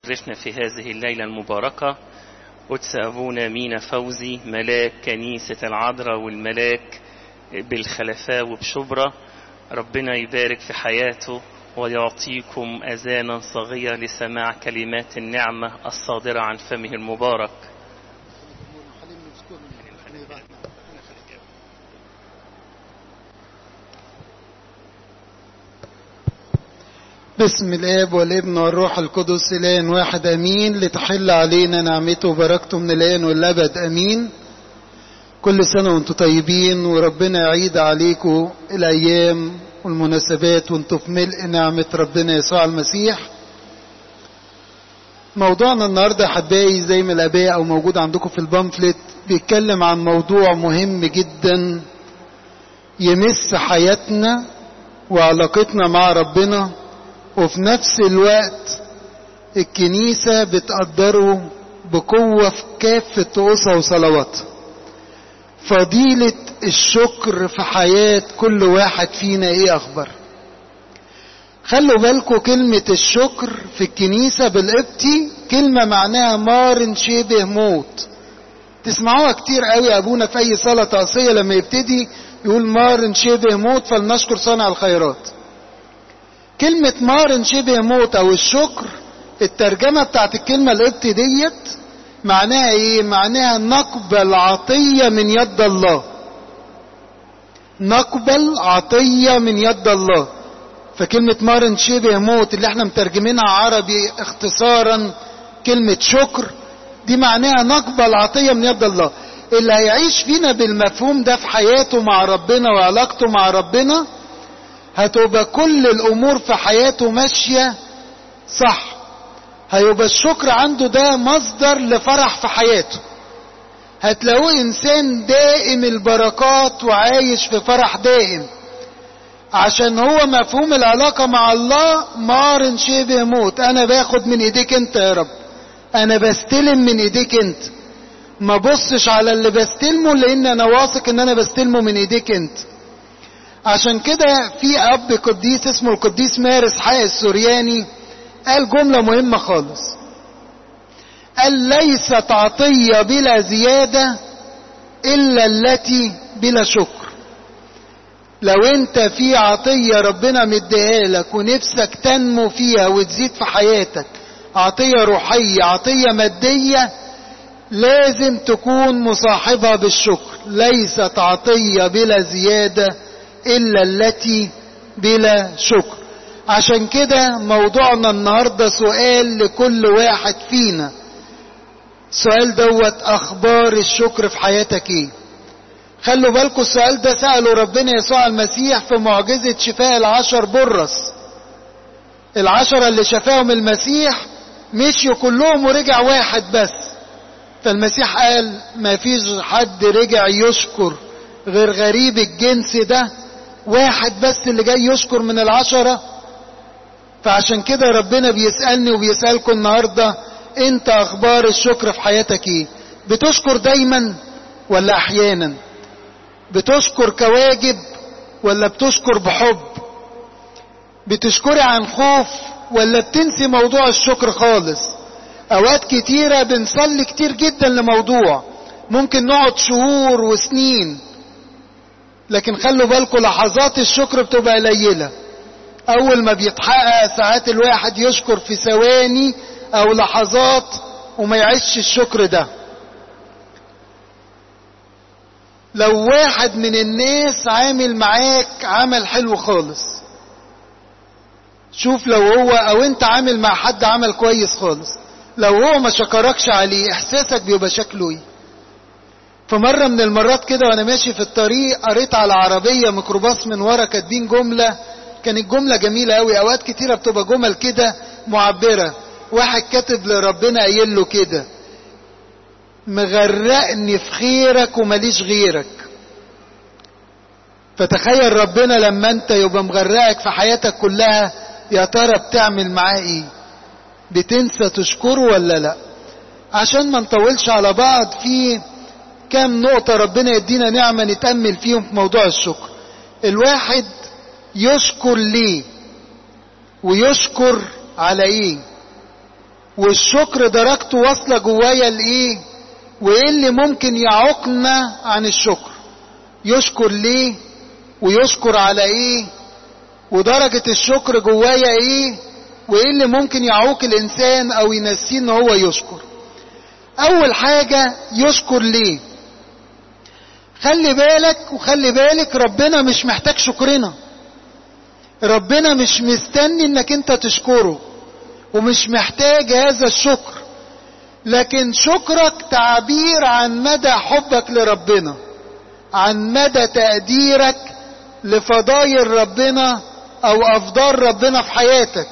يشرفنا في هذه الليلة المباركة قدس أبونا مينا فوزي ملاك كنيسة العذراء والملاك بالخلفاء وبشبرة ربنا يبارك في حياته ويعطيكم أذانا صغيرة لسماع كلمات النعمة الصادرة عن فمه المبارك بسم الاب والابن والروح القدس الان واحد امين لتحل علينا نعمته وبركته من الان والابد امين كل سنه وانتم طيبين وربنا يعيد عليكم الايام والمناسبات وانتم في ملء نعمه ربنا يسوع المسيح موضوعنا النهارده احبائي زي ما الاباء او موجود عندكم في البامفلت بيتكلم عن موضوع مهم جدا يمس حياتنا وعلاقتنا مع ربنا وفي نفس الوقت الكنيسة بتقدره بقوة في كافة طقوسها وصلواتها فضيلة الشكر في حياة كل واحد فينا ايه اخبار خلوا بالكم كلمة الشكر في الكنيسة بالقبطي كلمة معناها مار شبه موت تسمعوها كتير قوي ابونا في اي صلاة طقسية لما يبتدي يقول مار شبه موت فلنشكر صانع الخيرات كلمة مار شبه موت او الشكر الترجمة بتاعت الكلمة القبط ديت معناها ايه معناها نقبل عطية من يد الله نقبل عطية من يد الله فكلمة مار شبه موت اللي احنا مترجمينها عربي اختصارا كلمة شكر دي معناها نقبل عطية من يد الله اللي هيعيش فينا بالمفهوم ده في حياته مع ربنا وعلاقته مع ربنا هتبقى كل الامور في حياته ماشية صح هيبقى الشكر عنده ده مصدر لفرح في حياته هتلاقوه انسان دائم البركات وعايش في فرح دائم عشان هو مفهوم العلاقة مع الله مار شبه موت انا باخد من ايديك انت يا رب انا بستلم من ايديك انت ما بصش على اللي بستلمه لان انا واثق ان انا بستلمه من ايديك انت عشان كده في اب قديس اسمه القديس مارس حق السورياني قال جملة مهمة خالص قال ليست عطية بلا زيادة الا التي بلا شكر لو انت في عطية ربنا مديها لك ونفسك تنمو فيها وتزيد في حياتك عطية روحية عطية مادية لازم تكون مصاحبها بالشكر ليست عطية بلا زيادة الا التي بلا شكر عشان كده موضوعنا النهاردة سؤال لكل واحد فينا السؤال دوت اخبار الشكر في حياتك ايه خلوا بالكم السؤال ده سأله ربنا يسوع المسيح في معجزة شفاء العشر برص العشرة اللي شفاهم المسيح مشيوا كلهم ورجع واحد بس فالمسيح قال ما فيش حد رجع يشكر غير غريب الجنس ده واحد بس اللي جاي يشكر من العشرة فعشان كده ربنا بيسألني وبيسألكم النهاردة انت اخبار الشكر في حياتك ايه بتشكر دايما ولا احيانا بتشكر كواجب ولا بتشكر بحب بتشكري عن خوف ولا بتنسي موضوع الشكر خالص اوقات كتيرة بنصلي كتير جدا لموضوع ممكن نقعد شهور وسنين لكن خلوا بالكم لحظات الشكر بتبقى قليلة اول ما بيتحقق ساعات الواحد يشكر في ثواني او لحظات وما يعيش الشكر ده لو واحد من الناس عامل معاك عمل حلو خالص شوف لو هو او انت عامل مع حد عمل كويس خالص لو هو ما شكركش عليه احساسك بيبقى شكله ايه فمرة من المرات كده وانا ماشي في الطريق قريت على عربية ميكروباص من ورا كاتبين جملة كانت جملة جميلة قوي اوقات كتيرة بتبقى جمل كده معبرة واحد كاتب لربنا قايل له كده مغرقني في خيرك ومليش غيرك فتخيل ربنا لما انت يبقى مغرقك في حياتك كلها يا ترى بتعمل معاه ايه بتنسى تشكره ولا لا عشان ما نطولش على بعض في كام نقطة ربنا يدينا نعمة نتأمل فيهم في موضوع الشكر الواحد يشكر ليه ويشكر على ايه والشكر درجته واصلة جوايا لإيه وإيه اللي ممكن يعوقنا عن الشكر يشكر ليه ويشكر على إيه ودرجة الشكر جوايا إيه وإيه اللي ممكن يعوق الإنسان أو ينسيه إن هو يشكر أول حاجة يشكر ليه خلي بالك وخلي بالك ربنا مش محتاج شكرنا ربنا مش مستني انك انت تشكره ومش محتاج هذا الشكر لكن شكرك تعبير عن مدى حبك لربنا عن مدى تقديرك لفضايل ربنا او افضال ربنا في حياتك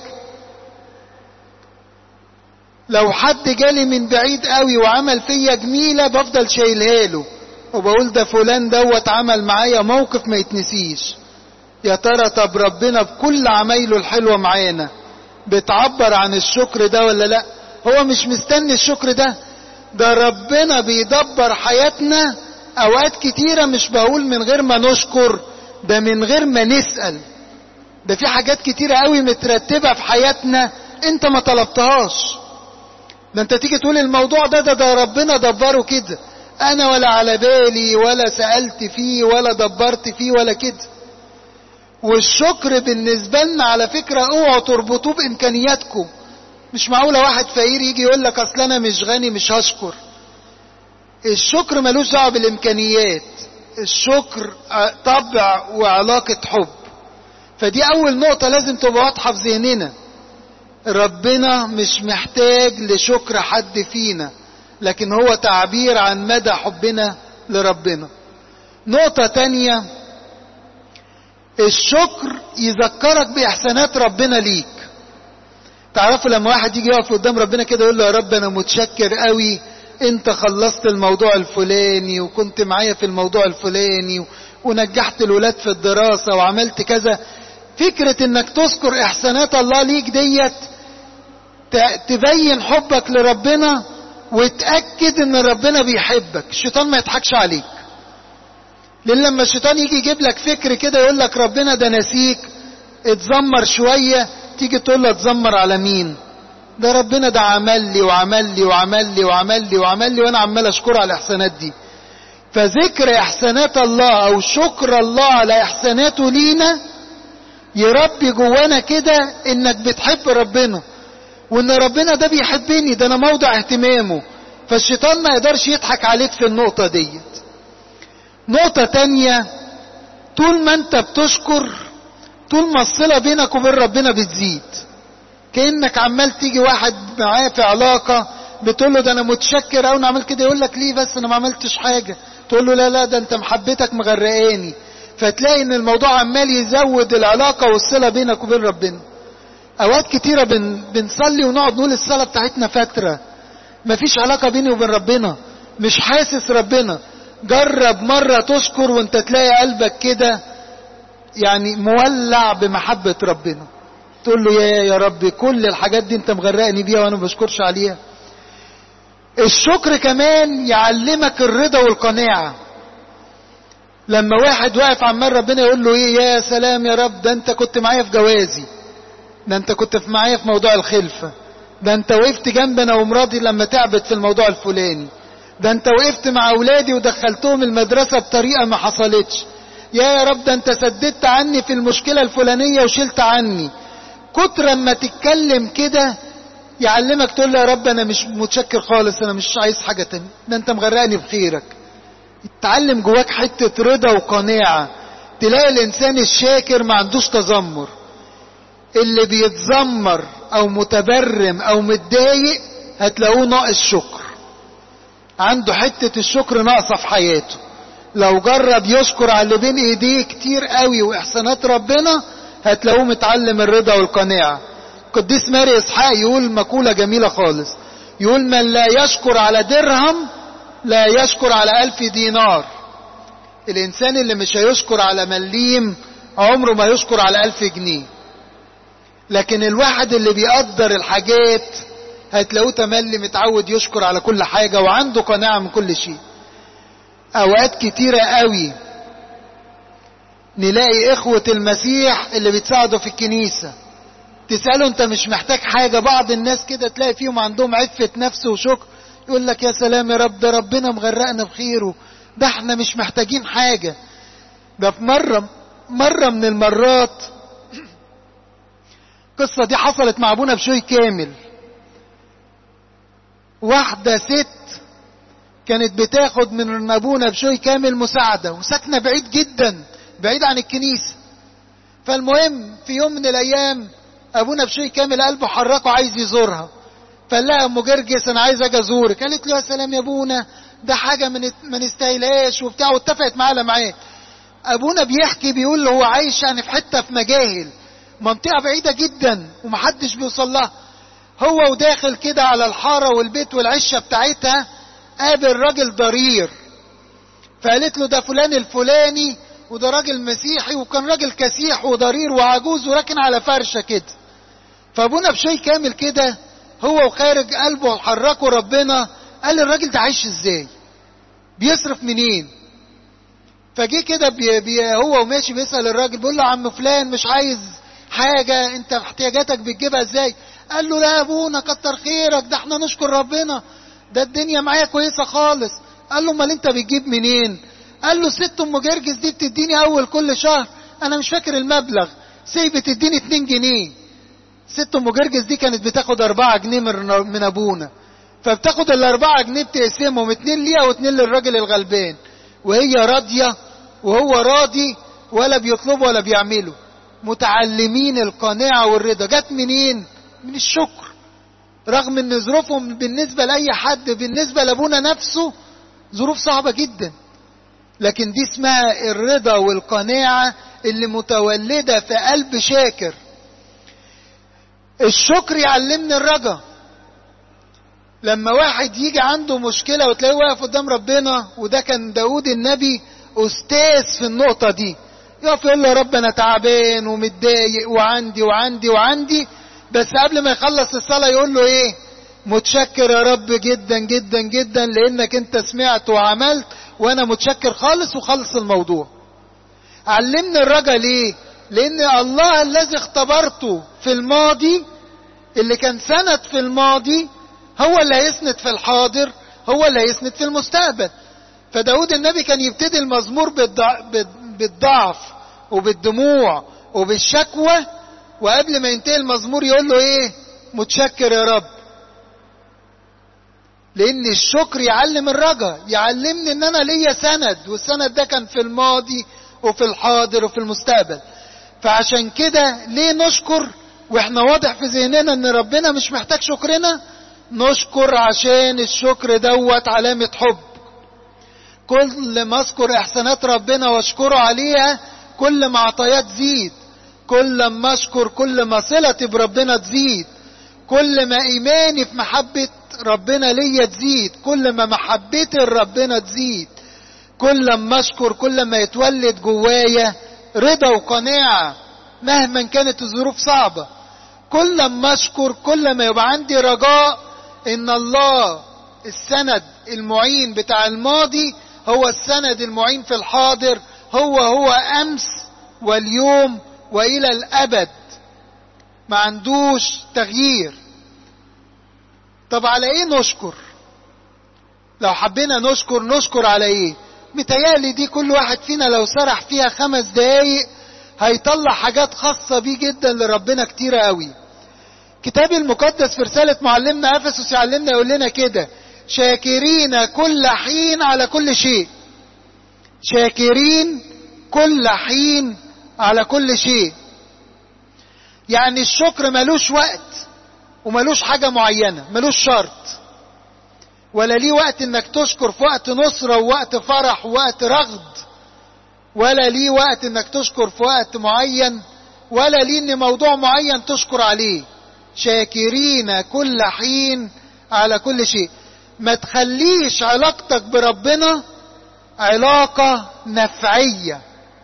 لو حد جالي من بعيد قوي وعمل فيا جميلة بفضل شايلها له وبقول ده فلان دوت عمل معايا موقف ما يتنسيش يا ترى طب ربنا بكل عمايله الحلوة معانا بتعبر عن الشكر ده ولا لا هو مش مستني الشكر ده ده ربنا بيدبر حياتنا اوقات كتيرة مش بقول من غير ما نشكر ده من غير ما نسأل ده في حاجات كتيرة قوي مترتبة في حياتنا انت ما طلبتهاش ده انت تيجي تقول الموضوع ده ده, ده ربنا دبره كده انا ولا على بالي ولا سألت فيه ولا دبرت فيه ولا كده والشكر بالنسبة لنا على فكرة اوعوا تربطوه بامكانياتكم مش معقولة واحد فقير يجي يقول لك اصل انا مش غني مش هشكر الشكر ملوش دعوة بالامكانيات الشكر طبع وعلاقة حب فدي اول نقطة لازم تبقى واضحة في ذهننا ربنا مش محتاج لشكر حد فينا لكن هو تعبير عن مدى حبنا لربنا نقطة تانية الشكر يذكرك بإحسانات ربنا ليك تعرفوا لما واحد يجي يقف قدام ربنا كده يقول له يا رب أنا متشكر قوي انت خلصت الموضوع الفلاني وكنت معايا في الموضوع الفلاني ونجحت الولاد في الدراسة وعملت كذا فكرة انك تذكر احسانات الله ليك ديت تبين حبك لربنا وتأكد ان ربنا بيحبك الشيطان ما يضحكش عليك لان لما الشيطان يجي يجيب لك فكر كده يقول لك ربنا ده نسيك اتذمر شوية تيجي تقول له اتذمر على مين ده ربنا ده عمل لي وعمل لي وعمل لي وعمل لي وعمل لي وانا عمال اشكره على الاحسانات دي فذكر احسانات الله او شكر الله على احساناته لينا يربي جوانا كده انك بتحب ربنا وان ربنا ده بيحبني ده انا موضع اهتمامه فالشيطان ما يقدرش يضحك عليك في النقطة ديت نقطة تانية طول ما انت بتشكر طول ما الصلة بينك وبين ربنا بتزيد كأنك عمال تيجي واحد معاه في علاقة بتقول له ده انا متشكر او انا عملت كده يقول لك ليه بس انا ما عملتش حاجة تقول له لا لا ده انت محبتك مغرقاني فتلاقي ان الموضوع عمال يزود العلاقة والصلة بينك وبين ربنا اوقات كتيرة بن بنصلي ونقعد نقول الصلاة بتاعتنا فترة مفيش علاقة بيني وبين ربنا مش حاسس ربنا جرب مرة تشكر وانت تلاقي قلبك كده يعني مولع بمحبة ربنا تقول له يا يا رب كل الحاجات دي انت مغرقني بيها وانا ما بشكرش عليها الشكر كمان يعلمك الرضا والقناعة لما واحد واقف عمال ربنا يقول له ايه يا سلام يا رب ده انت كنت معايا في جوازي ده انت كنت في معايا في موضوع الخلفة ده انت وقفت جنبنا ومراضي لما تعبت في الموضوع الفلاني ده انت وقفت مع اولادي ودخلتهم المدرسة بطريقة ما حصلتش يا يا رب ده انت سددت عني في المشكلة الفلانية وشلت عني كتر ما تتكلم كده يعلمك تقول له يا رب انا مش متشكر خالص انا مش عايز حاجة تانية ده انت مغرقني بخيرك تعلم جواك حتة رضا وقناعة تلاقي الانسان الشاكر ما عندوش تذمر اللي بيتذمر او متبرم او متضايق هتلاقوه ناقص شكر عنده حتة الشكر ناقصة في حياته لو جرب يشكر على اللي بين ايديه كتير قوي واحسانات ربنا هتلاقوه متعلم الرضا والقناعة قديس ماري اسحاق يقول مقولة جميلة خالص يقول من لا يشكر على درهم لا يشكر على ألف دينار الإنسان اللي مش هيشكر على مليم عمره ما يشكر على ألف جنيه لكن الواحد اللي بيقدر الحاجات هتلاقوه تملي متعود يشكر على كل حاجة وعنده قناعة من كل شيء أوقات كتيرة قوي نلاقي إخوة المسيح اللي بيتساعدوا في الكنيسة تسأله انت مش محتاج حاجة بعض الناس كده تلاقي فيهم عندهم عفة نفس وشكر يقول لك يا سلام يا رب ده ربنا مغرقنا بخيره ده احنا مش محتاجين حاجة ده في مرة مرة من المرات القصة دي حصلت مع ابونا بشوي كامل واحدة ست كانت بتاخد من ابونا بشوي كامل مساعدة وساكنة بعيد جدا بعيد عن الكنيسة فالمهم في يوم من الايام ابونا بشوي كامل قلبه حركه عايز يزورها فقال لها ام جرجس انا عايز اجي ازورك قالت له يا سلام يا ابونا ده حاجه من ما نستاهلهاش وبتاع واتفقت معاه على ميعاد ابونا بيحكي بيقول له هو عايش يعني في حته في مجاهل منطقه بعيده جدا ومحدش بيوصل لها هو وداخل كده على الحاره والبيت والعشه بتاعتها قابل راجل ضرير فقالت له ده فلان الفلاني وده راجل مسيحي وكان راجل كسيح وضرير وعجوز وراكن على فرشه كده فابونا بشوي كامل كده هو وخارج قلبه وحركه ربنا قال الراجل ده عايش ازاي بيصرف منين فجه كده بي بي هو وماشي بيسال الراجل بيقول له عم فلان مش عايز حاجه انت احتياجاتك بتجيبها ازاي قال له لا يا ابونا كتر خيرك ده احنا نشكر ربنا ده الدنيا معايا كويسه خالص قال له امال انت بتجيب منين قال له ست ام جرجس دي بتديني اول كل شهر انا مش فاكر المبلغ سي بتديني 2 جنيه ست ام جرجس دي كانت بتاخد 4 جنيه من من ابونا فبتاخد الأربعة جنيه بتقسمهم اتنين ليها واتنين للراجل الغلبان وهي راضية وهو راضي ولا بيطلبوا ولا بيعملوا متعلمين القناعة والرضا جت منين من الشكر رغم ان ظروفهم بالنسبة لأي حد بالنسبة لأبونا نفسه ظروف صعبة جدا لكن دي اسمها الرضا والقناعة اللي متولدة في قلب شاكر الشكر يعلمني الرجا لما واحد يجي عنده مشكلة وتلاقيه واقف قدام ربنا وده كان داود النبي أستاذ في النقطة دي يقف يقول له يا رب أنا تعبان ومتضايق وعندي وعندي وعندي بس قبل ما يخلص الصلاة يقول له إيه متشكر يا رب جدا جدا جدا لأنك أنت سمعت وعملت وأنا متشكر خالص وخلص الموضوع علمني الرجا ليه لأن الله الذي اختبرته في الماضي اللي كان سند في الماضي هو اللي هيسند في الحاضر هو اللي هيسند في المستقبل فداود النبي كان يبتدي المزمور بالضعف وبالدموع وبالشكوى وقبل ما ينتهي المزمور يقول له ايه متشكر يا رب لان الشكر يعلم الرجا يعلمني ان انا ليا سند والسند ده كان في الماضي وفي الحاضر وفي المستقبل فعشان كده ليه نشكر واحنا واضح في ذهننا ان ربنا مش محتاج شكرنا نشكر عشان الشكر دوت علامة حب كل ما اذكر احسانات ربنا واشكره عليها كل ما عطايات تزيد كل ما اشكر كل ما صلتي بربنا تزيد كل ما ايماني في محبة ربنا ليا تزيد كل ما محبتي لربنا تزيد كل ما اشكر كل ما يتولد جوايا رضا وقناعة مهما كانت الظروف صعبة كل ما اشكر كل ما يبقى عندي رجاء ان الله السند المعين بتاع الماضي هو السند المعين في الحاضر هو هو امس واليوم والى الابد ما عندوش تغيير طب على ايه نشكر لو حبينا نشكر نشكر على ايه متهيألي دي كل واحد فينا لو سرح فيها خمس دقايق هيطلع حاجات خاصة بيه جدا لربنا كتيرة قوي كتاب المقدس في رسالة معلمنا أفسس يعلمنا يقول لنا كده شاكرين كل حين على كل شيء شاكرين كل حين على كل شيء يعني الشكر ملوش وقت وملوش حاجة معينة ملوش شرط ولا ليه وقت انك تشكر في وقت نصرة ووقت فرح ووقت رغد ولا ليه وقت انك تشكر في وقت معين ولا ليه ان موضوع معين تشكر عليه شاكرين كل حين على كل شيء ما تخليش علاقتك بربنا علاقة نفعية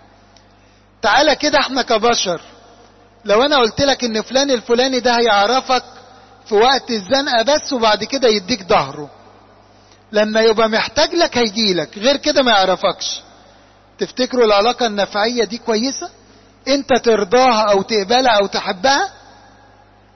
تعالى كده احنا كبشر لو انا قلت لك ان فلان الفلاني ده هيعرفك في وقت الزنقة بس وبعد كده يديك ظهره لما يبقى محتاج لك هيجيلك غير كده ما يعرفكش تفتكروا العلاقة النفعية دي كويسة انت ترضاها او تقبلها او تحبها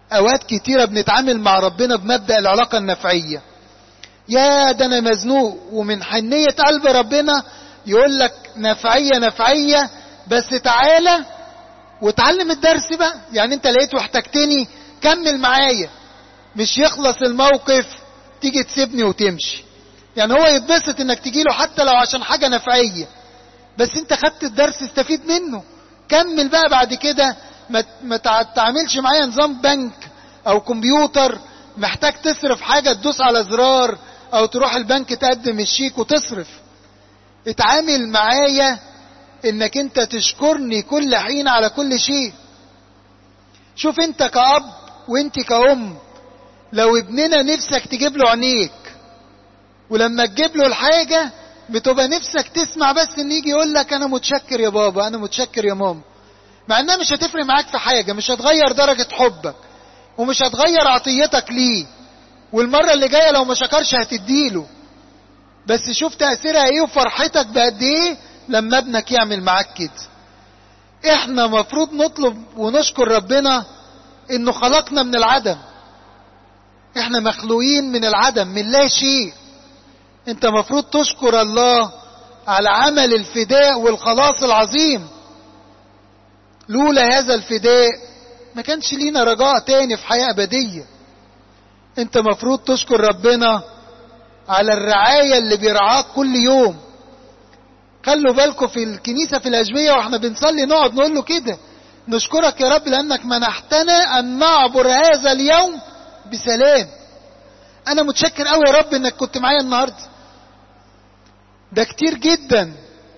اوقات كتيرة بنتعامل مع ربنا بمبدأ العلاقة النفعية يا ده انا مزنوق ومن حنية قلب ربنا يقول لك نفعية نفعية بس تعالى وتعلم الدرس بقى يعني انت لقيت واحتجتني كمل معايا مش يخلص الموقف تيجي تسيبني وتمشي يعني هو يتبسط انك تجي له حتى لو عشان حاجة نفعية بس انت خدت الدرس استفيد منه كمل بقى بعد كده ما ما تعملش معايا نظام بنك او كمبيوتر محتاج تصرف حاجة تدوس على زرار او تروح البنك تقدم الشيك وتصرف اتعامل معايا انك انت تشكرني كل حين على كل شيء شوف انت كأب وانت كأم لو ابننا نفسك تجيب له عينيك ولما تجيب له الحاجة بتبقى نفسك تسمع بس ان يجي يقول لك انا متشكر يا بابا انا متشكر يا ماما مع انها مش هتفرق معاك في حاجة مش هتغير درجة حبك ومش هتغير عطيتك ليه والمرة اللي جاية لو ما شكرش هتديله بس شوف تأثيرها ايه وفرحتك بقد ايه لما ابنك يعمل معاك كده احنا مفروض نطلب ونشكر ربنا انه خلقنا من العدم احنا مخلوقين من العدم من لا شيء انت مفروض تشكر الله على عمل الفداء والخلاص العظيم لولا هذا الفداء ما كانش لينا رجاء تاني في حياة أبدية انت مفروض تشكر ربنا على الرعاية اللي بيرعاك كل يوم خلوا بالكم في الكنيسة في الأجبية واحنا بنصلي نقعد نقول له كده نشكرك يا رب لأنك منحتنا أن نعبر هذا اليوم بسلام أنا متشكر قوي يا رب إنك كنت معايا النهاردة ده كتير جدا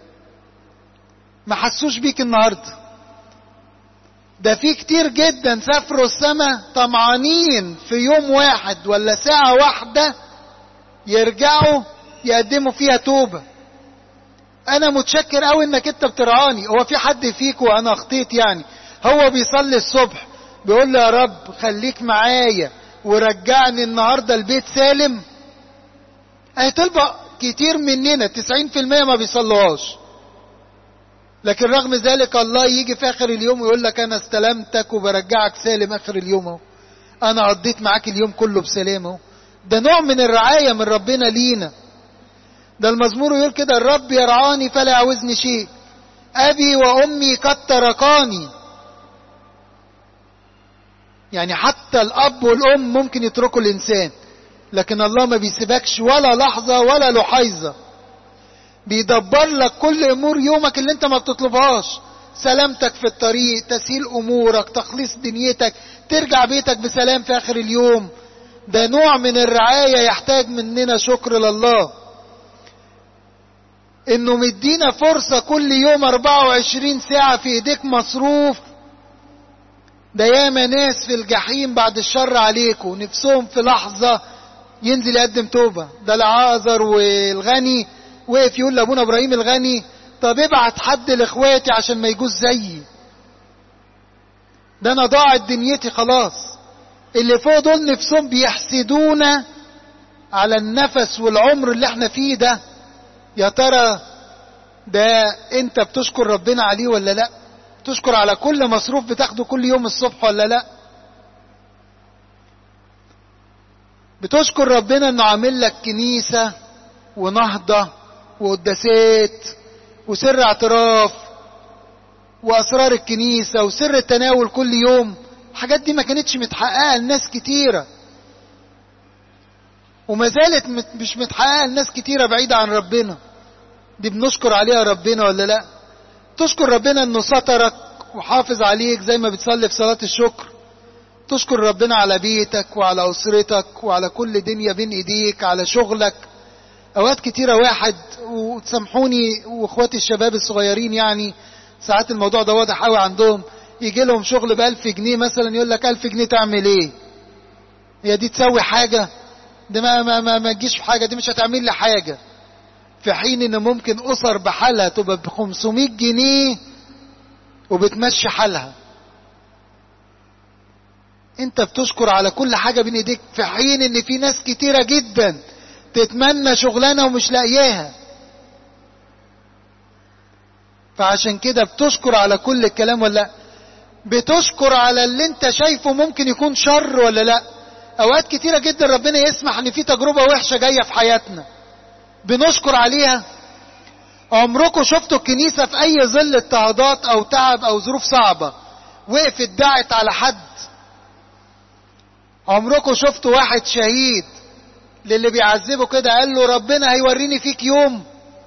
ما حسوش بيك النهارده ده في كتير جدا سافروا السماء طمعانين في يوم واحد ولا ساعة واحدة يرجعوا يقدموا فيها توبة انا متشكر قوي انك انت بترعاني هو في حد فيك وانا اخطيت يعني هو بيصلي الصبح بيقول لي يا رب خليك معايا ورجعني النهاردة البيت سالم اهي طلبة كتير مننا تسعين في المية ما بيصلوهاش لكن رغم ذلك الله يجي في اخر اليوم ويقول لك انا استلمتك وبرجعك سالم اخر اليوم اهو انا قضيت معاك اليوم كله بسلام اهو ده نوع من الرعاية من ربنا لينا ده المزمور يقول كده الرب يرعاني فلا يعوزني شيء ابي وامي قد تركاني يعني حتى الاب والام ممكن يتركوا الانسان لكن الله ما بيسيبكش ولا لحظة ولا لحيظة بيدبر لك كل امور يومك اللي انت ما بتطلبهاش سلامتك في الطريق تسهيل امورك تخليص دنيتك ترجع بيتك بسلام في اخر اليوم ده نوع من الرعاية يحتاج مننا شكر لله انه مدينا فرصة كل يوم 24 ساعة في ايديك مصروف ده ياما ناس في الجحيم بعد الشر عليكم نفسهم في لحظة ينزل يقدم توبة ده العازر والغني وقف يقول لابونا ابراهيم الغني طب ابعت حد لاخواتي عشان ما يجوز زيي ده انا ضاعت دنيتي خلاص اللي فوق دول نفسهم بيحسدونا على النفس والعمر اللي احنا فيه ده يا ترى ده انت بتشكر ربنا عليه ولا لا تشكر على كل مصروف بتاخده كل يوم الصبح ولا لا بتشكر ربنا انه عامل لك كنيسة ونهضة وقداسات وسر اعتراف واسرار الكنيسة وسر التناول كل يوم الحاجات دي ما كانتش متحققة لناس كتيرة وما زالت مش متحققة لناس كتيرة بعيدة عن ربنا دي بنشكر عليها ربنا ولا لا تشكر ربنا انه سترك وحافظ عليك زي ما بتصلي في صلاة الشكر تشكر ربنا على بيتك وعلى أسرتك وعلى كل دنيا بين ايديك على شغلك اوقات كتيرة واحد وتسامحوني واخواتي الشباب الصغيرين يعني ساعات الموضوع ده واضح قوي عندهم يجي لهم شغل بألف جنيه مثلا يقول لك ألف جنيه تعمل ايه هي دي تسوي حاجة دي ما, ما, ما, ما تجيش في حاجة دي مش هتعمل لي حاجة في حين ان ممكن اسر بحالها تبقى ب 500 جنيه وبتمشي حالها انت بتشكر على كل حاجة بين ايديك في حين ان في ناس كتيرة جدا تتمنى شغلانة ومش لاقياها فعشان كده بتشكر على كل الكلام ولا بتشكر على اللي انت شايفه ممكن يكون شر ولا لا اوقات كتيرة جدا ربنا يسمح ان في تجربة وحشة جاية في حياتنا بنشكر عليها عمركم شفتوا الكنيسة في اي ظل اضطهادات او تعب او ظروف صعبة وقفت دعت على حد عمركم شفتوا واحد شهيد للي بيعذبه كده قال له ربنا هيوريني فيك يوم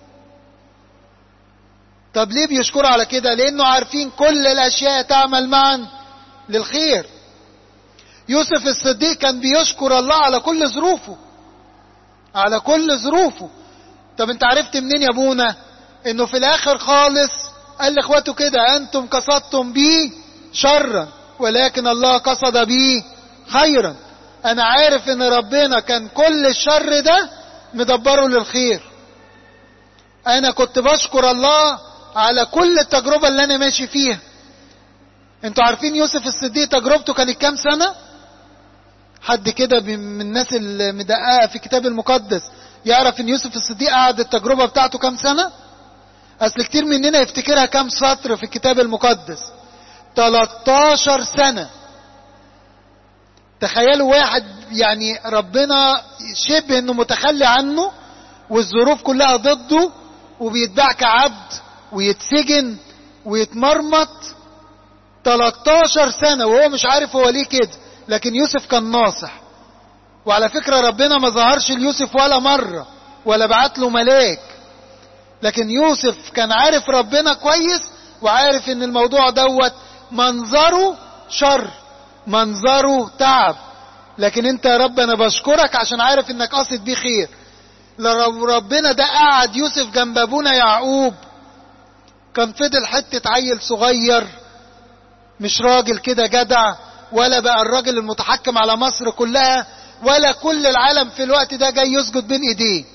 طب ليه بيشكروا على كده لانه عارفين كل الاشياء تعمل معا للخير يوسف الصديق كان بيشكر الله على كل ظروفه على كل ظروفه طب انت عرفت منين يا ابونا انه في الاخر خالص قال لاخواته كده انتم قصدتم بي شرا ولكن الله قصد بي خيرا انا عارف ان ربنا كان كل الشر ده مدبره للخير انا كنت بشكر الله على كل التجربة اللي انا ماشي فيها انتوا عارفين يوسف الصديق تجربته كانت كام سنة حد كده من الناس المدققة في الكتاب المقدس يعرف ان يوسف الصديق قعد التجربة بتاعته كام سنة اصل كتير مننا يفتكرها كام سطر في الكتاب المقدس 13 سنة تخيلوا واحد يعني ربنا شبه انه متخلي عنه والظروف كلها ضده وبيتباع كعبد ويتسجن ويتمرمط 13 سنة وهو مش عارف هو ليه كده لكن يوسف كان ناصح وعلى فكرة ربنا ما ظهرش ليوسف ولا مرة ولا بعت له ملاك لكن يوسف كان عارف ربنا كويس وعارف ان الموضوع دوت منظره شر منظره تعب لكن انت يا رب انا بشكرك عشان عارف انك قاصد بيه خير لو ربنا ده قعد يوسف جنب ابونا يعقوب كان فضل حتة عيل صغير مش راجل كده جدع ولا بقى الراجل المتحكم على مصر كلها ولا كل العالم في الوقت ده جاي يسجد بين ايديه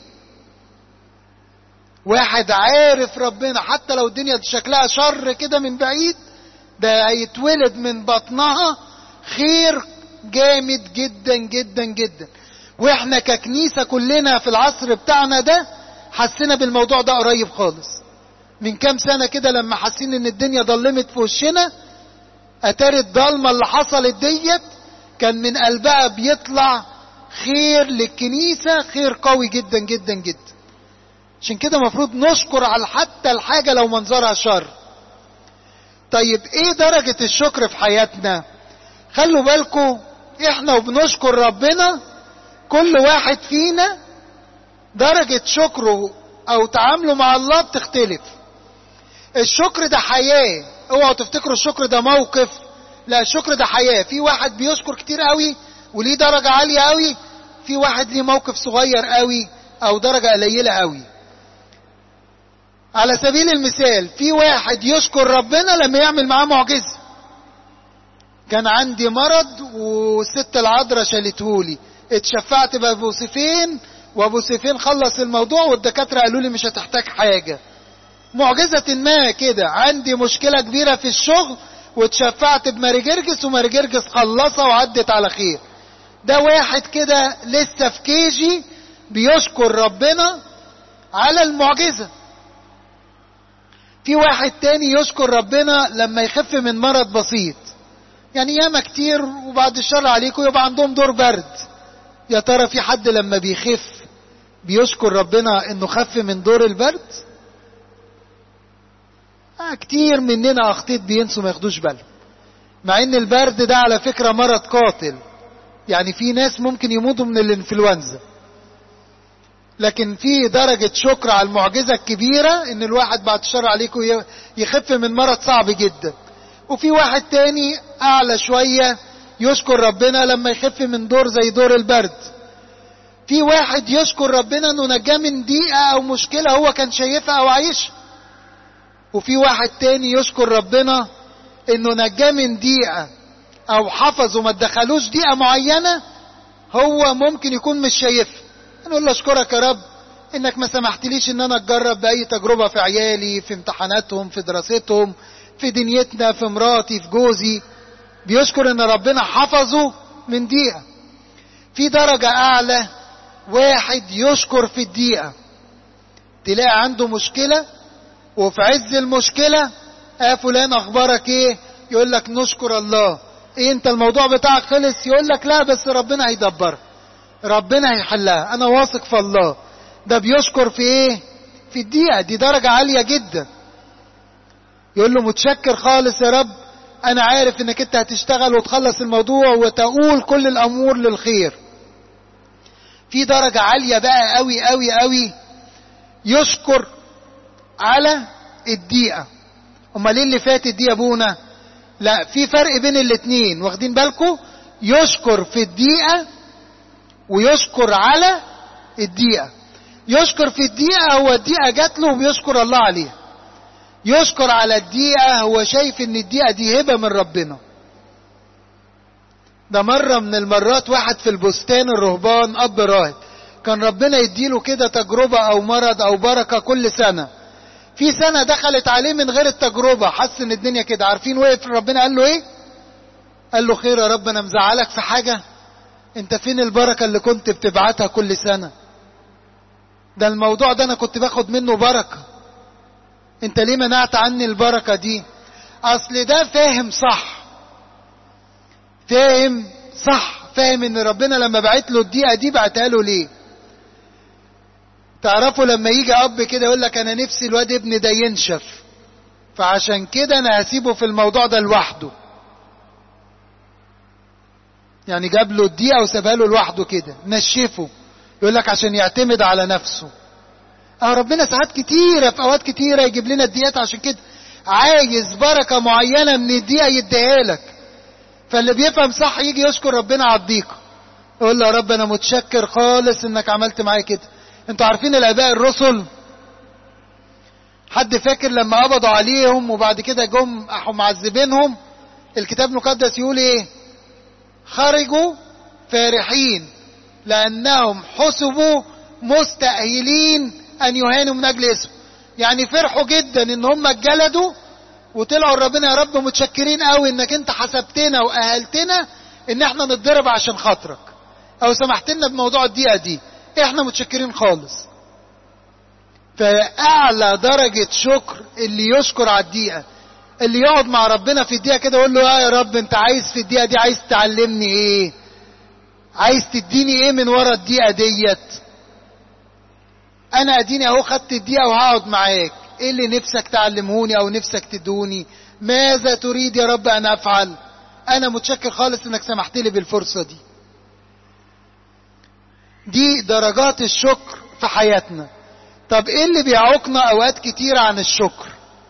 واحد عارف ربنا حتى لو الدنيا شكلها شر كده من بعيد ده هيتولد من بطنها خير جامد جدا جدا جدا واحنا ككنيسة كلنا في العصر بتاعنا ده حسينا بالموضوع ده قريب خالص من كام سنة كده لما حاسين ان الدنيا ضلمت في وشنا اتاري الضلمة اللي حصلت ديت كان من قلبها بيطلع خير للكنيسة خير قوي جدا جدا جدا عشان كده مفروض نشكر على حتى الحاجة لو منظرها شر طيب ايه درجة الشكر في حياتنا خلوا بالكم احنا وبنشكر ربنا كل واحد فينا درجة شكره او تعامله مع الله بتختلف الشكر ده حياة اوعوا تفتكروا الشكر ده موقف لا الشكر ده حياة في واحد بيشكر كتير قوي وليه درجة عالية قوي في واحد ليه موقف صغير قوي او درجة قليلة قوي على سبيل المثال في واحد يشكر ربنا لما يعمل معاه معجزة كان عندي مرض والست العذراء شالتهولي اتشفعت بابو سيفين وابو سيفين خلص الموضوع والدكاترة قالوا لي مش هتحتاج حاجة معجزة ما كده عندي مشكلة كبيرة في الشغل واتشفعت بماري جرجس وماري جرجس خلصها وعدت على خير ده واحد كده لسه في كيجي بيشكر ربنا على المعجزة في واحد تاني يشكر ربنا لما يخف من مرض بسيط يعني ياما كتير وبعد الشر عليكم يبقى عندهم دور برد يا ترى في حد لما بيخف بيشكر ربنا انه خف من دور البرد آه كتير مننا اخطيت بينسوا ما ياخدوش بالهم مع ان البرد ده على فكرة مرض قاتل يعني في ناس ممكن يموتوا من الانفلونزا لكن في درجة شكر على المعجزة الكبيرة ان الواحد بعد الشر عليكم يخف من مرض صعب جدا وفي واحد تاني اعلى شوية يشكر ربنا لما يخف من دور زي دور البرد في واحد يشكر ربنا انه نجاه من ضيقة او مشكلة هو كان شايفها او عايشها وفي واحد تاني يشكر ربنا انه نجاه من ضيقة او حفظه ما تدخلوش ضيقة معينة هو ممكن يكون مش شايفها نقول له اشكرك يا رب انك ما سمحتليش ان انا اتجرب باي تجربة في عيالي في امتحاناتهم في دراستهم في دنيتنا في مراتي في جوزي بيشكر ان ربنا حفظه من دقيقة في درجة اعلى واحد يشكر في الدقيقة تلاقي عنده مشكلة وفي عز المشكلة اه فلان اخبارك ايه يقول لك نشكر الله ايه انت الموضوع بتاعك خلص يقول لك لا بس ربنا هيدبرها ربنا هيحلها انا واثق في الله ده بيشكر في ايه في الدقيقة دي درجة عالية جدا يقول له متشكر خالص يا رب انا عارف انك انت هتشتغل وتخلص الموضوع وتقول كل الامور للخير في درجة عالية بقى قوي قوي قوي يشكر على الدقيقة امال ايه اللي فاتت دي يا ابونا لا في فرق بين الاتنين واخدين بالكم يشكر في الدقيقة ويشكر على الدقيقة يشكر في الدقيقة هو الدقيقة جات له وبيشكر الله عليها يشكر على الدقيقة هو شايف ان الدقيقة دي هبة من ربنا ده مرة من المرات واحد في البستان الرهبان اب راهب كان ربنا يديله كده تجربة او مرض او بركة كل سنة في سنة دخلت عليه من غير التجربة حس ان الدنيا كده عارفين وقف ربنا قال له ايه قال له خير يا رب انا مزعلك في حاجة انت فين البركة اللي كنت بتبعتها كل سنة ده الموضوع ده انا كنت باخد منه بركة انت ليه منعت عني البركة دي اصل ده فاهم صح فاهم صح فاهم ان ربنا لما بعت له الدقيقة دي بعتها له ليه تعرفوا لما يجي اب كده يقول لك انا نفسي الواد ابني ده ينشف فعشان كده انا هسيبه في الموضوع ده لوحده يعني جاب له الدقيقة وسابها له لوحده كده نشفه يقول لك عشان يعتمد على نفسه اه ربنا ساعات كتيرة في اوقات كتيرة يجيب لنا الدقيقات عشان كده عايز بركة معينة من الدقيقة يديها لك فاللي بيفهم صح يجي يشكر ربنا على الضيقة يقول له يا رب انا متشكر خالص انك عملت معايا كده انتوا عارفين الاباء الرسل حد فاكر لما قبضوا عليهم وبعد كده جم احوا معذبينهم الكتاب المقدس يقول ايه خرجوا فرحين لانهم حسبوا مستأهلين ان يهانوا من اجل اسمه يعني فرحوا جدا ان هم اتجلدوا وطلعوا ربنا يا رب متشكرين قوي انك انت حسبتنا واهلتنا ان احنا نتضرب عشان خاطرك او سمحت لنا بموضوع الدقيقه دي احنا متشكرين خالص فاعلى درجة شكر اللي يشكر على الدقيقة اللي يقعد مع ربنا في الدقيقة كده يقول له اه يا رب انت عايز في الدقيقة دي عايز تعلمني ايه عايز تديني ايه من ورا الدقيقة ديت انا اديني اهو خدت الدقيقة وهقعد معاك ايه اللي نفسك تعلمهوني او نفسك تدوني ماذا تريد يا رب ان افعل انا متشكر خالص انك سمحت لي بالفرصة دي دي درجات الشكر في حياتنا طب ايه اللي بيعوقنا اوقات كتيرة عن الشكر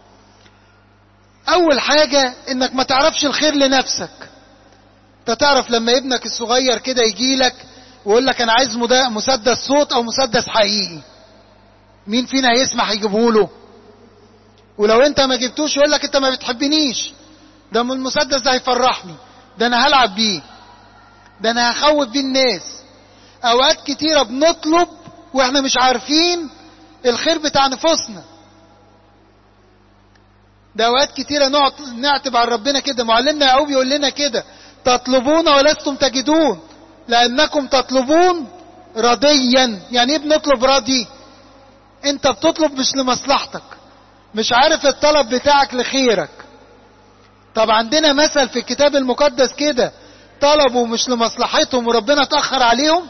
اول حاجة انك ما تعرفش الخير لنفسك انت تعرف لما ابنك الصغير كده يجي لك ويقول لك انا عايز مسدس صوت او مسدس حقيقي مين فينا هيسمح يجيبه له ولو انت ما جبتوش يقول لك انت ما بتحبنيش ده من المسدس ده هيفرحني ده انا هلعب بيه ده انا هخوف بيه الناس اوقات كتيرة بنطلب واحنا مش عارفين الخير بتاع نفوسنا ده اوقات كتيرة نعتب على ربنا كده معلمنا يعقوب يقول لنا كده تطلبون ولستم تجدون لانكم تطلبون رضيا يعني ايه بنطلب راضي انت بتطلب مش لمصلحتك مش عارف الطلب بتاعك لخيرك طب عندنا مثل في الكتاب المقدس كده طلبوا مش لمصلحتهم وربنا اتأخر عليهم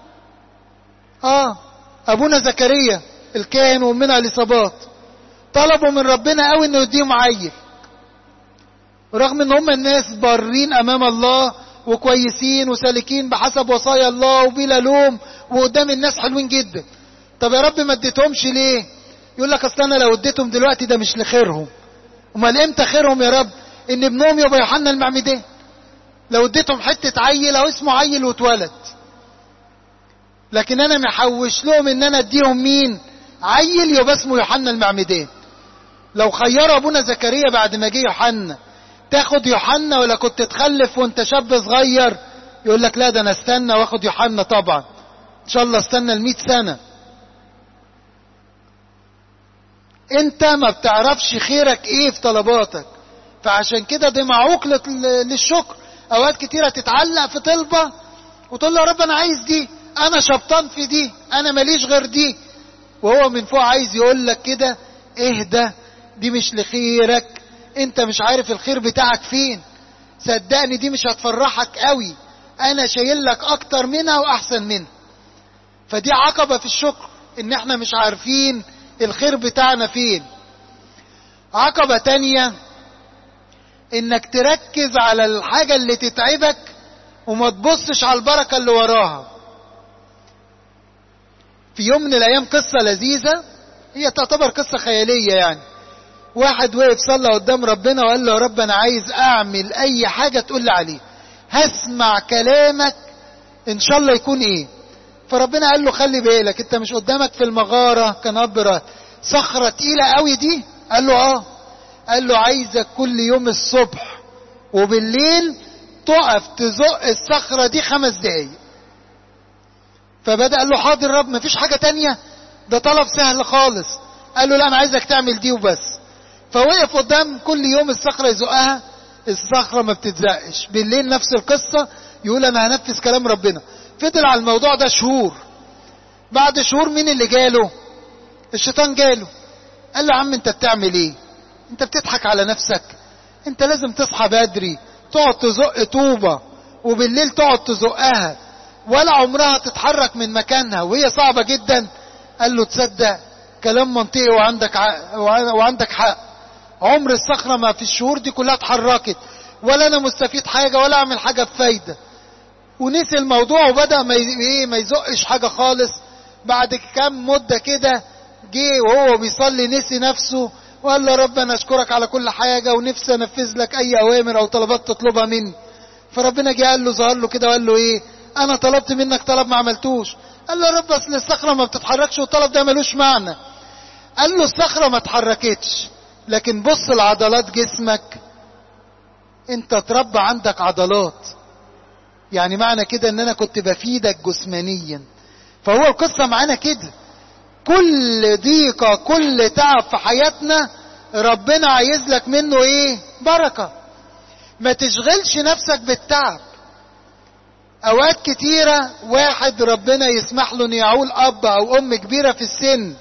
اه ابونا زكريا الكاهن وامنا اليصابات طلبوا من ربنا قوي انه يديهم عيل رغم ان هم الناس بارين امام الله وكويسين وسالكين بحسب وصايا الله وبلا لوم وقدام الناس حلوين جدا طب يا رب ما اديتهمش ليه يقول لك اصل انا لو اديتهم دلوقتي ده مش لخيرهم امال امتى خيرهم يا رب ان ابنهم يبقى يوحنا المعمدان لو اديتهم حتة عيل او اسمه عيل واتولد لكن انا محوش لهم ان انا اديهم مين عيل يبقى اسمه يوحنا المعمدان لو خير ابونا زكريا بعد ما جه يوحنا تاخد يوحنا ولا كنت تخلف وانت شاب صغير يقول لك لا ده انا استنى واخد يوحنا طبعا ان شاء الله استنى المئة سنة انت ما بتعرفش خيرك ايه في طلباتك فعشان كده ده معوق للشكر اوقات كتيرة تتعلق في طلبة وتقول له يا رب انا عايز دي انا شبطان في دي انا ماليش غير دي وهو من فوق عايز يقول لك كده اهدى دي مش لخيرك انت مش عارف الخير بتاعك فين صدقني دي مش هتفرحك قوي انا شايل لك اكتر منها واحسن منها فدي عقبة في الشكر ان احنا مش عارفين الخير بتاعنا فين عقبة تانية انك تركز على الحاجة اللي تتعبك وما تبصش على البركة اللي وراها في يوم من الايام قصة لذيذة هي تعتبر قصة خيالية يعني واحد وقف صلى قدام ربنا وقال له يا رب انا عايز اعمل اي حاجة تقول لي عليه هسمع كلامك ان شاء الله يكون ايه فربنا قال له خلي بالك انت مش قدامك في المغارة كان اب صخرة تقيلة قوي دي قال له اه قال له عايزك كل يوم الصبح وبالليل تقف تزق الصخرة دي خمس دقايق فبدأ قال له حاضر رب مفيش حاجة تانية ده طلب سهل خالص قال له لا انا عايزك تعمل دي وبس فوقف قدام كل يوم الصخرة يزقها الصخرة ما بتتزقش بالليل نفس القصة يقول انا هنفذ كلام ربنا فضل على الموضوع ده شهور بعد شهور مين اللي جاله الشيطان جاله قال له يا عم انت بتعمل ايه انت بتضحك على نفسك انت لازم تصحى بدري تقعد تزق طوبة وبالليل تقعد تزقها ولا عمرها تتحرك من مكانها وهي صعبة جدا قال له تصدق كلام منطقي وعندك ع... وعندك حق عمر الصخرة ما في الشهور دي كلها اتحركت ولا انا مستفيد حاجة ولا اعمل حاجة بفايدة ونسي الموضوع وبدأ ما ايه ما يزقش حاجة خالص بعد كام مدة كده جه وهو بيصلي نسي نفسه وقال له رب انا اشكرك على كل حاجة ونفسي انفذ لك اي اوامر او طلبات تطلبها مني فربنا جه قال له ظهر له كده وقال له ايه انا طلبت منك طلب ما عملتوش قال له يا رب اصل الصخرة ما بتتحركش والطلب ده ملوش معنى قال له الصخرة ما اتحركتش لكن بص لعضلات جسمك انت تربى عندك عضلات يعني معنى كده ان انا كنت بفيدك جسمانيا فهو القصة معانا كده كل ضيقة كل تعب في حياتنا ربنا عايز لك منه ايه بركة ما تشغلش نفسك بالتعب اوقات كتيرة واحد ربنا يسمح له ان يعول اب او ام كبيرة في السن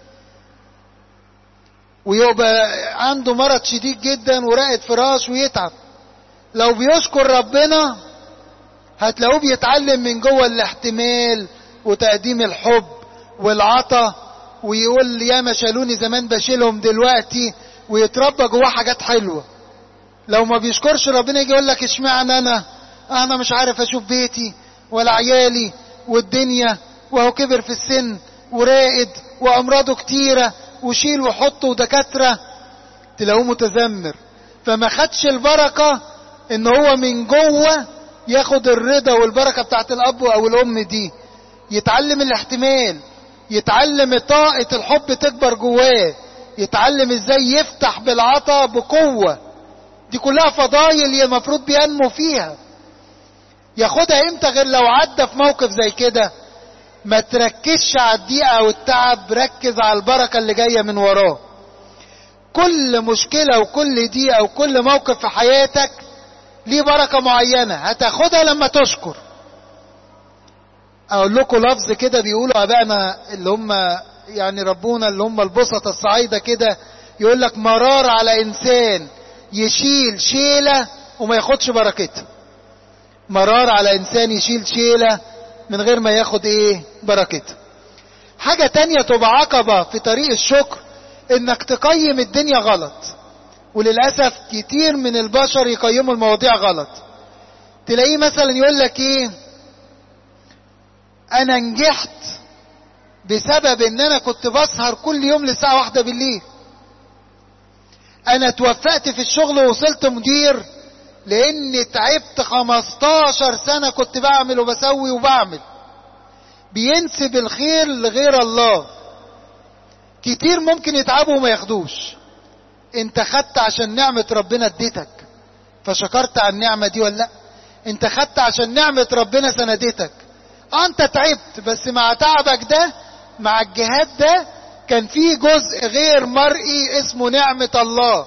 ويبقى عنده مرض شديد جدا ورقة فراش ويتعب لو بيشكر ربنا هتلاقوه بيتعلم من جوه الاحتمال وتقديم الحب والعطا ويقول يا ما شالوني زمان بشيلهم دلوقتي ويتربى جواه حاجات حلوة لو ما بيشكرش ربنا يجي يقول لك اشمعنى انا انا مش عارف اشوف بيتي ولا عيالي والدنيا وهو كبر في السن ورائد وامراضه كتيرة وشيل وحط ودكاترة تلاقوه متذمر فما خدش البركة ان هو من جوه ياخد الرضا والبركة بتاعت الاب او الام دي يتعلم الاحتمال يتعلم طاقة الحب تكبر جواه يتعلم ازاي يفتح بالعطا بقوة دي كلها فضايل المفروض بينمو فيها ياخدها امتى غير لو عدى في موقف زي كده ما تركزش على الضيقة او التعب ركز على البركة اللي جاية من وراه كل مشكلة وكل ضيقة وكل موقف في حياتك ليه بركة معينة هتاخدها لما تشكر اقول لكم لفظ كده بيقولوا ابائنا اللي هم يعني ربونا اللي هم البسطة الصعايدة كده يقول لك مرار على انسان يشيل شيلة وما ياخدش بركتها مرار على انسان يشيل شيلة من غير ما ياخد ايه بركتها حاجة تانية تبقى عقبة في طريق الشكر انك تقيم الدنيا غلط وللأسف كتير من البشر يقيموا المواضيع غلط تلاقيه مثلا يقول لك ايه انا نجحت بسبب ان انا كنت بسهر كل يوم لساعة واحدة بالليل انا توفقت في الشغل ووصلت مدير لاني تعبت 15 سنة كنت بعمل وبسوي وبعمل بينسب الخير لغير الله كتير ممكن يتعبوا وما ياخدوش انت خدت عشان نعمة ربنا اديتك فشكرت على النعمة دي ولا لا انت خدت عشان نعمة ربنا سندتك اه انت تعبت بس مع تعبك ده مع الجهاد ده كان في جزء غير مرئي اسمه نعمة الله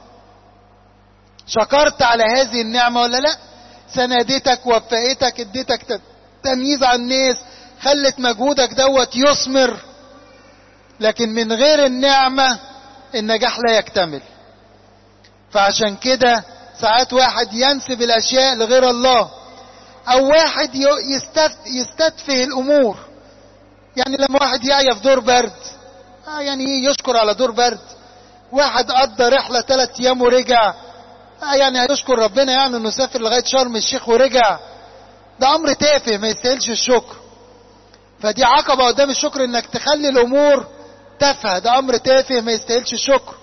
شكرت على هذه النعمة ولا لا سندتك وفقتك اديتك تمييز عن الناس خلت مجهودك دوت يثمر لكن من غير النعمة النجاح لا يكتمل فعشان كده ساعات واحد ينسب الاشياء لغير الله او واحد يستدفه الامور يعني لما واحد يعيا في دور برد آه يعني يشكر على دور برد واحد قضى رحله ثلاث ايام ورجع آه يعني هيشكر ربنا يعني انه سافر لغايه شرم الشيخ ورجع ده امر تافه ما يستاهلش الشكر فدي عقبه قدام الشكر انك تخلي الامور تافهه ده امر تافه ما يستاهلش الشكر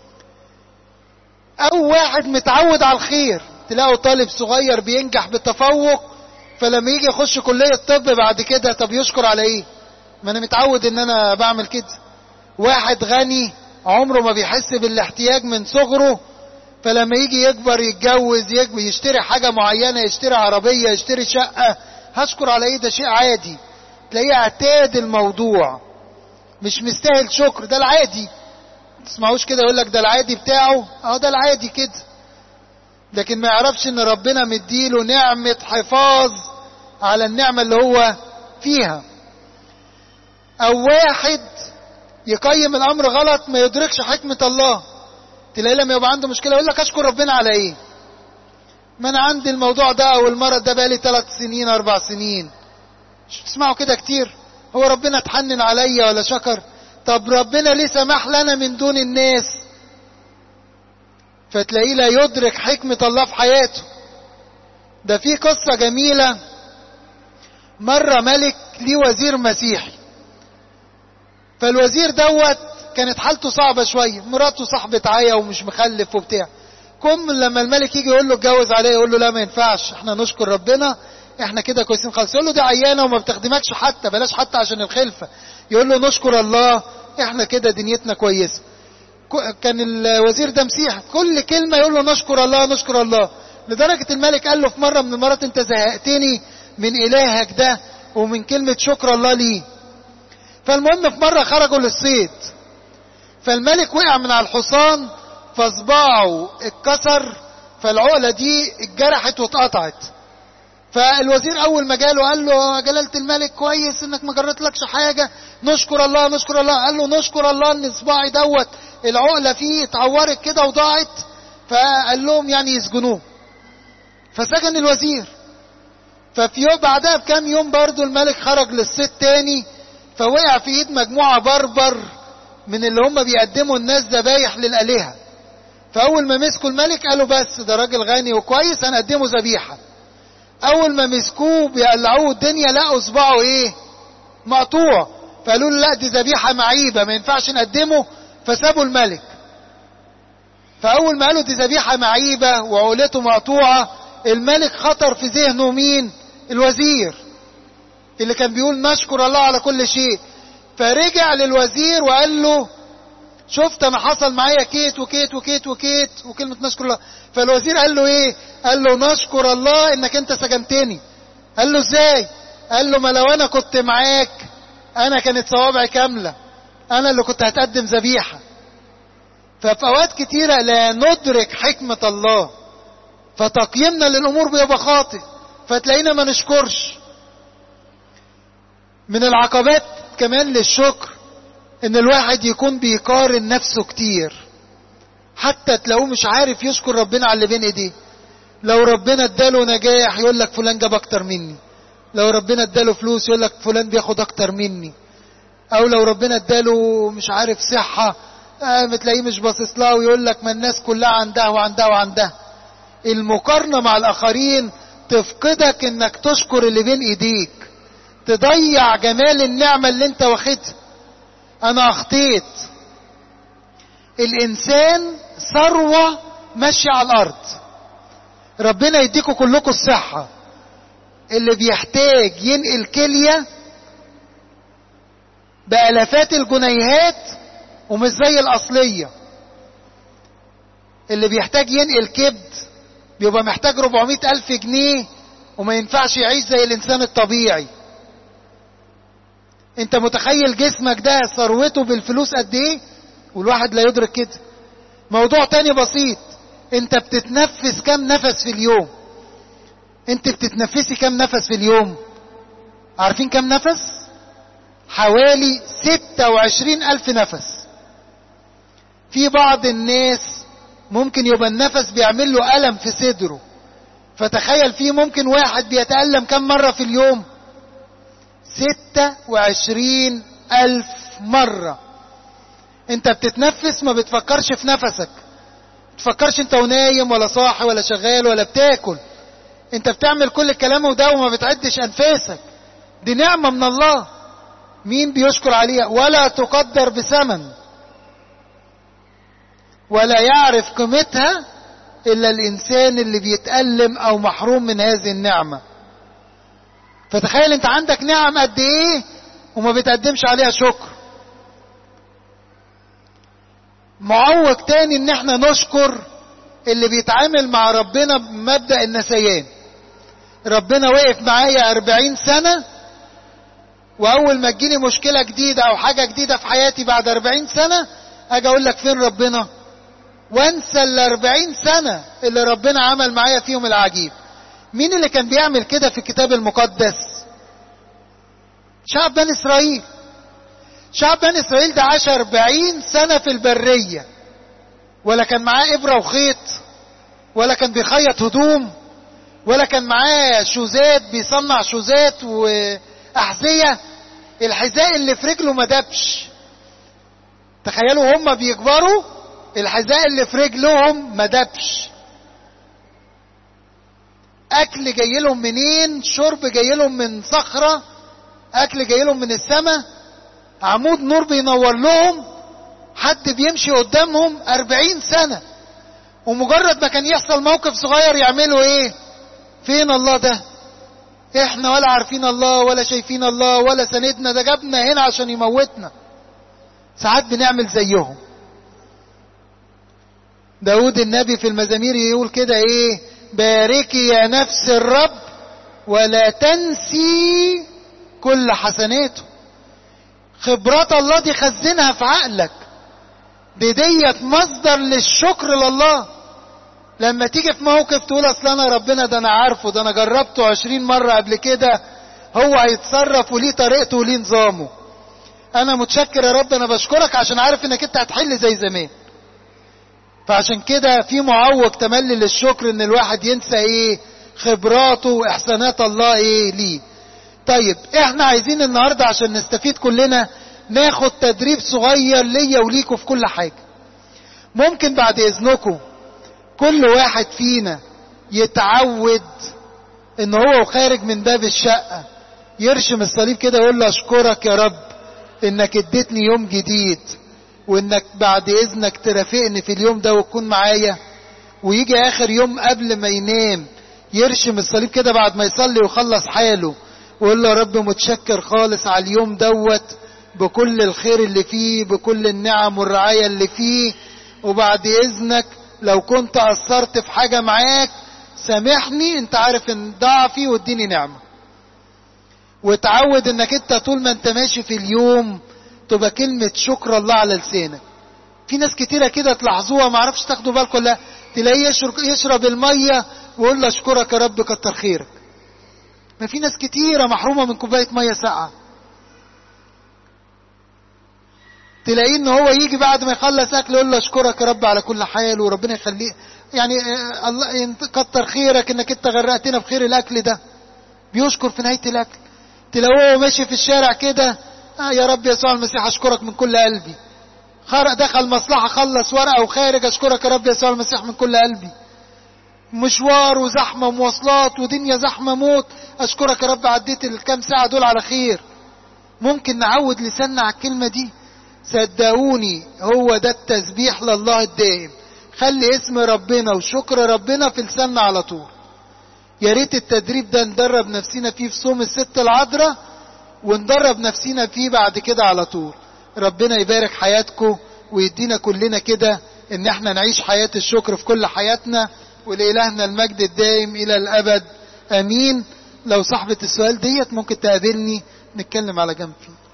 او واحد متعود على الخير تلاقوا طالب صغير بينجح بالتفوق فلما يجي يخش كلية طب بعد كده طب يشكر على ايه ما انا متعود ان انا بعمل كده واحد غني عمره ما بيحس بالاحتياج من صغره فلما يجي يكبر يتجوز يكبر يشتري حاجة معينة يشتري عربية يشتري شقة هشكر على ايه ده شيء عادي تلاقيه اعتاد الموضوع مش مستاهل شكر ده العادي تسمعوش كده يقول لك ده العادي بتاعه اه ده العادي كده لكن ما يعرفش ان ربنا مديله نعمة حفاظ على النعمة اللي هو فيها او واحد يقيم الامر غلط ما يدركش حكمة الله تلاقيه لما يبقى عنده مشكلة يقول لك اشكر ربنا على ايه ما انا عندي الموضوع ده او المرض ده بقالي ثلاث سنين اربع سنين مش تسمعوا كده كتير هو ربنا اتحنن عليا ولا شكر طب ربنا ليه سمح لنا من دون الناس فتلاقيه لا يدرك حكمة الله في حياته ده في قصة جميلة مرة ملك ليه وزير مسيحي فالوزير دوت كانت حالته صعبة شوية مراته صاحبة عيا ومش مخلف وبتاع كم لما الملك يجي يقول له اتجوز عليه يقول له لا ما ينفعش احنا نشكر ربنا احنا كده كويسين خالص يقول له دي عيانة وما بتخدمكش حتى بلاش حتى عشان الخلفة يقول له نشكر الله احنا كده دنيتنا كويسة كان الوزير ده مسيحي كل كلمة يقول له نشكر الله نشكر الله لدرجة الملك قال له في مرة من المرات انت زهقتني من الهك ده ومن كلمة شكر الله ليه فالمهم في مرة خرجوا للصيد فالملك وقع من على الحصان فصباعه اتكسر فالعقلة دي اتجرحت واتقطعت فالوزير اول ما جاله قال له جلالة الملك كويس انك ما جرتلكش حاجة نشكر الله نشكر الله قال له نشكر الله ان صباعي دوت العقلة فيه اتعورت كده وضاعت فقال لهم يعني يسجنوه فسجن الوزير ففي يوم بعدها بكام يوم برضو الملك خرج للصيد تاني فوقع في ايد مجموعة بربر من اللي هم بيقدموا الناس ذبايح للآلهة فأول ما مسكوا الملك قالوا بس ده راجل غني وكويس هنقدمه ذبيحة أول ما مسكوه بيقلعوه الدنيا لقوا صباعه إيه؟ مقطوع فقالوا له لا دي ذبيحة معيبة ما ينفعش نقدمه فسابوا الملك فأول ما قالوا دي ذبيحة معيبة وعولته مقطوعة الملك خطر في ذهنه مين؟ الوزير اللي كان بيقول نشكر الله على كل شيء فرجع للوزير وقال له شفت انا حصل معايا كيت وكيت وكيت وكيت وكلمة نشكر الله فالوزير قال له ايه قال له نشكر الله انك انت سجنتني قال له ازاي قال له ما لو انا كنت معاك انا كانت صوابعي كاملة انا اللي كنت هتقدم ذبيحة ففي اوقات كتيرة لا ندرك حكمة الله فتقييمنا للامور بيبقى خاطئ فتلاقينا ما نشكرش من العقبات كمان للشكر ان الواحد يكون بيقارن نفسه كتير حتى تلاقوه مش عارف يشكر ربنا على اللي بين ايديه لو ربنا اداله نجاح يقول لك فلان جاب اكتر مني لو ربنا اداله فلوس يقول لك فلان بياخد اكتر مني او لو ربنا اداله مش عارف صحة آه بتلاقيه مش باصص لها ويقول لك ما الناس كلها عندها وعندها وعندها المقارنة مع الاخرين تفقدك انك تشكر اللي بين ايديك تضيع جمال النعمة اللي انت واخدها انا اخطيت الانسان ثروة ماشية على الارض ربنا يديكم كلكم الصحة اللي بيحتاج ينقل كلية بألافات الجنيهات ومش زي الأصلية اللي بيحتاج ينقل كبد بيبقى محتاج 400 ألف جنيه وما ينفعش يعيش زي الإنسان الطبيعي انت متخيل جسمك ده ثروته بالفلوس قد ايه والواحد لا يدرك كده موضوع تاني بسيط انت بتتنفس كم نفس في اليوم انت بتتنفسي كم نفس في اليوم عارفين كم نفس حوالي ستة وعشرين الف نفس في بعض الناس ممكن يبقى النفس بيعمل له ألم في صدره فتخيل فيه ممكن واحد بيتألم كم مرة في اليوم ستة وعشرين ألف مرة انت بتتنفس ما بتفكرش في نفسك بتفكرش انت ونايم ولا صاحي ولا شغال ولا بتاكل انت بتعمل كل الكلام وده وما بتعدش انفاسك دي نعمة من الله مين بيشكر عليها ولا تقدر بثمن ولا يعرف قيمتها الا الانسان اللي بيتألم او محروم من هذه النعمة فتخيل انت عندك نعم قد ايه وما بتقدمش عليها شكر معوق تاني ان احنا نشكر اللي بيتعامل مع ربنا بمبدأ النسيان ربنا وقف معايا أربعين سنة وأول ما تجيلي مشكلة جديدة أو حاجة جديدة في حياتي بعد أربعين سنة أجي أقول لك فين ربنا وانسى الأربعين سنة اللي ربنا عمل معايا فيهم العجيب مين اللي كان بيعمل كده في الكتاب المقدس شعب بني إسرائيل شعب بني إسرائيل ده عاش أربعين سنة في البرية ولا كان معاه إبرة وخيط ولا كان بيخيط هدوم ولا كان معاه شوزات بيصنع شوزات وأحذية الحذاء اللي في رجله ما دبش تخيلوا هم بيكبروا الحذاء اللي في رجلهم ما دبش اكل جاي لهم منين شرب جاي لهم من صخرة اكل جاي لهم من السماء عمود نور بينور لهم حد بيمشي قدامهم أربعين سنة ومجرد ما كان يحصل موقف صغير يعملوا ايه فين الله ده احنا ولا عارفين الله ولا شايفين الله ولا سندنا ده جابنا هنا عشان يموتنا ساعات بنعمل زيهم داود النبي في المزامير يقول كده ايه باركي يا نفس الرب ولا تنسي كل حسناته خبرات الله دي خزنها في عقلك دي ديت مصدر للشكر لله لما تيجي في موقف تقول اصل انا ربنا ده انا عارفه ده انا جربته عشرين مرة قبل كده هو هيتصرف وليه طريقته وليه نظامه انا متشكر يا رب انا بشكرك عشان عارف انك انت هتحل زي زمان فعشان كده في معوق تملي للشكر ان الواحد ينسى ايه خبراته واحسانات الله ايه ليه طيب احنا عايزين النهاردة عشان نستفيد كلنا ناخد تدريب صغير ليا وليكوا في كل حاجة ممكن بعد اذنكم كل واحد فينا يتعود ان هو وخارج من باب الشقة يرشم الصليب كده ويقول له اشكرك يا رب انك اديتني يوم جديد وانك بعد اذنك ترافقني في اليوم ده وتكون معايا ويجي اخر يوم قبل ما ينام يرشم الصليب كده بعد ما يصلي ويخلص حاله ويقول له يا رب متشكر خالص على اليوم دوت بكل الخير اللي فيه بكل النعم والرعاية اللي فيه وبعد اذنك لو كنت قصرت في حاجة معاك سامحني انت عارف ان ضعفي واديني نعمة وتعود انك انت طول ما انت ماشي في اليوم تبقى كلمة شكر الله على لسانك في ناس كتيرة كده تلاحظوها ما عرفش تاخدوا بالكم لا تلاقيه يشرب المية ويقول له اشكرك يا رب كتر خيرك ما في ناس كتيرة محرومة من كوباية مية ساقعة تلاقيه ان هو يجي بعد ما يخلص اكل يقول له اشكرك يا رب على كل حال وربنا يخليه يعني الله كتر خيرك انك انت غرقتنا بخير الاكل ده بيشكر في نهاية الاكل تلاقوه ماشي في الشارع كده آه يا رب يسوع المسيح اشكرك من كل قلبي خرق دخل مصلحة خلص ورقة وخارج اشكرك يا رب يسوع المسيح من كل قلبي مشوار وزحمة ومواصلات ودنيا زحمة موت اشكرك يا رب عديت الكام ساعة دول على خير ممكن نعود لساننا على الكلمة دي صدقوني هو ده التسبيح لله الدائم خلي اسم ربنا وشكر ربنا في لساننا على طول يا ريت التدريب ده ندرب نفسنا فيه في صوم الست العذراء وندرب نفسنا فيه بعد كده على طول ربنا يبارك حياتكم ويدينا كلنا كده ان احنا نعيش حياة الشكر في كل حياتنا ولإلهنا المجد الدائم الى الابد امين لو صاحبة السؤال ديت ممكن تقابلني نتكلم على جنب فيه